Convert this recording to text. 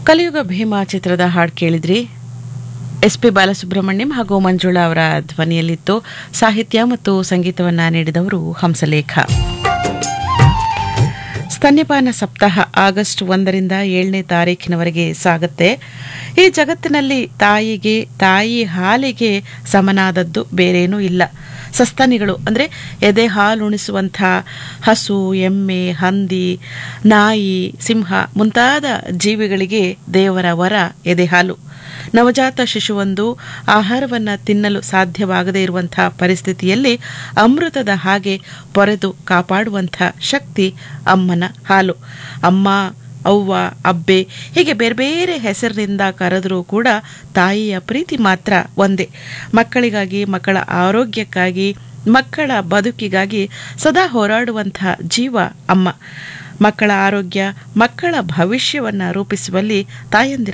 ಕಲಿಯುಗ ಭೀಮಾ ಚಿತ್ರದ ಹಾಡು ಕೇಳಿದ್ರಿ ಎಸ್ ಪಿ ಬಾಲಸುಬ್ರಹ್ಮಣ್ಯಂ ಹಾಗೂ ಮಂಜುಳಾ ಅವರ ಧ್ವನಿಯಲ್ಲಿತ್ತು ಸಾಹಿತ್ಯ ಮತ್ತು ಸಂಗೀತವನ್ನ ನೀಡಿದವರು ಹಂಸಲೇಖ ಸ್ತನ್ಯಪಾನ ಸಪ್ತಾಹ ಆಗಸ್ಟ್ ಒಂದರಿಂದ ಏಳನೇ ತಾರೀಕಿನವರೆಗೆ ಸಾಗುತ್ತೆ ಈ ಜಗತ್ತಿನಲ್ಲಿ ತಾಯಿಗೆ ತಾಯಿ ಹಾಲಿಗೆ ಸಮನಾದದ್ದು ಬೇರೇನೂ ಇಲ್ಲ ಸಸ್ತನಿಗಳು ಅಂದರೆ ಎದೆ ಹಾಲುಣಿಸುವಂಥ ಹಸು ಎಮ್ಮೆ ಹಂದಿ ನಾಯಿ ಸಿಂಹ ಮುಂತಾದ ಜೀವಿಗಳಿಗೆ ದೇವರ ವರ ಎದೆ ಹಾಲು ನವಜಾತ ಶಿಶುವೊಂದು ಆಹಾರವನ್ನು ತಿನ್ನಲು ಸಾಧ್ಯವಾಗದೇ ಇರುವಂಥ ಪರಿಸ್ಥಿತಿಯಲ್ಲಿ ಅಮೃತದ ಹಾಗೆ ಪೊರೆದು ಕಾಪಾಡುವಂಥ ಶಕ್ತಿ ಅಮ್ಮನ ಹಾಲು ಅಮ್ಮ ಅವ್ವ ಅಬ್ಬೆ ಹೀಗೆ ಬೇರೆ ಬೇರೆ ಹೆಸರಿನಿಂದ ಕರೆದರೂ ಕೂಡ ತಾಯಿಯ ಪ್ರೀತಿ ಮಾತ್ರ ಒಂದೇ ಮಕ್ಕಳಿಗಾಗಿ ಮಕ್ಕಳ ಆರೋಗ್ಯಕ್ಕಾಗಿ ಮಕ್ಕಳ ಬದುಕಿಗಾಗಿ ಸದಾ ಹೋರಾಡುವಂಥ ಜೀವ ಅಮ್ಮ ಮಕ್ಕಳ ಆರೋಗ್ಯ ಮಕ್ಕಳ ಭವಿಷ್ಯವನ್ನು ರೂಪಿಸುವಲ್ಲಿ ತಾಯಂದಿರ